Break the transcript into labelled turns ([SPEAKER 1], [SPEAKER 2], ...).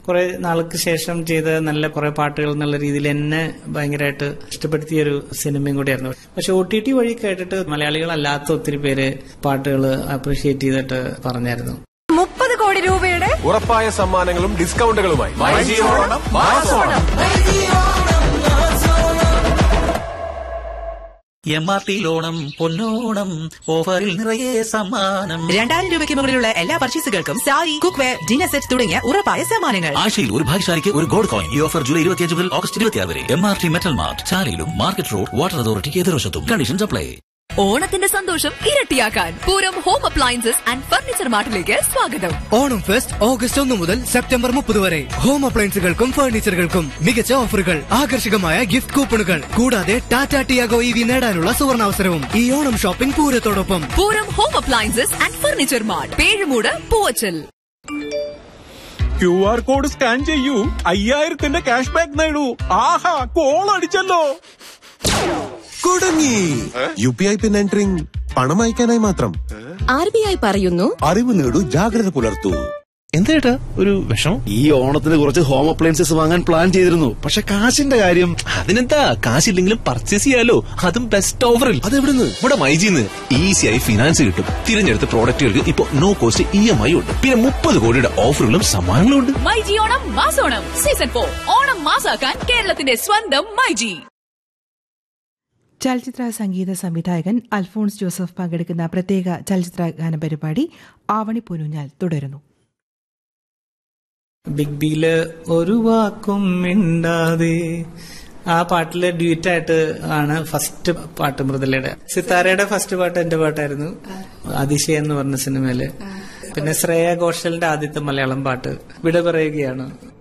[SPEAKER 1] കുറെ നാൾക്ക് ശേഷം ചെയ്ത നല്ല കുറെ പാട്ടുകൾ എന്നുള്ള രീതിയിൽ എന്നെ ഭയങ്കരമായിട്ട് ഇഷ്ടപ്പെടുത്തിയ ഒരു സിനിമയും കൂടിയായിരുന്നു പക്ഷെ ഒ ടി ടി വഴി കേട്ടിട്ട് മലയാളികളല്ലാത്ത ഒത്തിരി പേര് പാട്ടുകൾ അപ്രീഷിയേറ്റ് ചെയ്തിട്ട് പറഞ്ഞായിരുന്നു
[SPEAKER 2] മുപ്പത് കോടി രൂപയുടെ
[SPEAKER 3] ഉറപ്പായ സമ്മാനങ്ങളും ഡിസ്കൗണ്ടുകളുമായി മൈജിയോണം മാസോണം
[SPEAKER 4] എം ആർ ടി ലോണം പൊന്നോണം ഓഫറിൽ നിറയെ സമ്മാനം
[SPEAKER 2] രണ്ടായിരം രൂപയ്ക്ക് മുകളിലുള്ള എല്ലാ പർച്ചേസുകൾക്കും sari cookware dinner set തുടങ്ങിയ ഉറപ്പായ സമ്മാനങ്ങൾ
[SPEAKER 4] ആഴ്ചയിൽ ഒരു ഭാഗ്യശാലിക്ക് ഒരു ഗോൾഡ് കോയിൻ ഈ ഓഫർ ജൂലൈ ഇരുപത്തിയഞ്ച് മുതൽ ഓഗസ്റ്റ് ഇരുപത്തിയാറ് വരെ M R T metal mart ചാലയിലും മാർക്കറ്റ് റോഡ് വാട്ടർ അതോറിറ്റിക്ക് എതിർവശത്തും കണ്ടീഷൻസ് അപ്ലൈ
[SPEAKER 5] ഓണത്തിന്റെ സന്തോഷം ഇരട്ടിയാക്കാൻ Pooram home appliances and furniture മാർട്ടിലേക്ക് സ്വാഗതം
[SPEAKER 6] ഓണം ഫെസ്റ്റ് ഓഗസ്റ്റ് ഒന്ന് മുതൽ സെപ്റ്റംബർ മുപ്പത് വരെ ഹോം അപ്ലയൻസുകൾക്കും ഫർണിച്ചറുകൾക്കും മികച്ച ഓഫറുകൾ ആകർഷകമായ ഗിഫ്റ്റ് കൂപ്പണുകൾ കൂടാതെ ടാറ്റ ടിയാഗോ ഇ വി നേടാനുള്ള സുവർണാവസരവും ഈ ഓണം ഷോപ്പിംഗ് പൂരത്തോടൊപ്പം
[SPEAKER 5] Pooram home appliances and furniture mart Pezhumood Poovachal
[SPEAKER 7] Q R code scan ചെയ്യൂ അയ്യായിരത്തിന്റെ ക്യാഷ് ബാക്ക് നേടൂ ആഹാ കോൾ അടിച്ചല്ലോ
[SPEAKER 3] കുടുങ്ങി U P I PIN entering പണം അയക്കാനായി മാത്രം
[SPEAKER 5] ആർ ബി ഐ പറയുന്നു
[SPEAKER 3] അറിവ് നേടൂ ജാഗ്രത പുലർത്തൂ
[SPEAKER 8] എന്തേട്ടാ ഒരു വിഷമം
[SPEAKER 9] ഈ ഓണത്തിന് കുറച്ച് ഹോം അപ്ലയൻസസ് വാങ്ങാൻ പ്ലാൻ ചെയ്തിരുന്നു പക്ഷെ കാശിന്റെ കാര്യം
[SPEAKER 8] അതിനെന്താ കാശില്ലെങ്കിലും പർച്ചേസ് ചെയ്യാലോ അതും ബെസ്റ്റ് ഓഫറിൽ
[SPEAKER 9] അതെവിടുന്ന്
[SPEAKER 8] ഇവിടെ മൈജിന്ന് ഈസിയായി ഫിനാൻസ് കിട്ടും തിരഞ്ഞെടുത്ത പ്രോഡക്റ്റുകൾക്ക് ഇപ്പൊ no cost E M I ഉണ്ട് പിന്നെ മുപ്പത് കോടിയുടെ ഓഫറുകളും സമ്മാനങ്ങളും ഉണ്ട്
[SPEAKER 5] മൈജി ഓണം മാസോണം സീസൺ ഫോർ ഓണം മാസാക്കാൻ കേരളത്തിന്റെ സ്വന്തം മൈജി
[SPEAKER 10] ചലച്ചിത്ര സംഗീത സംവിധായകൻ അൽഫോൺസ് ജോസഫ് പങ്കെടുക്കുന്ന പ്രത്യേക ചലച്ചിത്ര ഗാന പരിപാടി ആവണി പൊന്നൂഞ്ഞാൽ തുടരുന്നു
[SPEAKER 1] ബിഗ് ബിയില് ഒരു വാക്കും മിണ്ടാതെ ആ പാട്ടില് ഡ്യൂറ്റായിട്ട് ആണ് ഫസ്റ്റ് പാട്ട് മൃദുലയുടെ സിത്താരയുടെ ഫസ്റ്റ് പാട്ട് എന്റെ പാട്ടായിരുന്നു അതിശയ എന്ന് പറഞ്ഞ സിനിമയില് പിന്നെ ശ്രേയ ഘോഷലിന്റെ ആദ്യത്തെ മലയാളം പാട്ട് വിട പറയുകയാണ്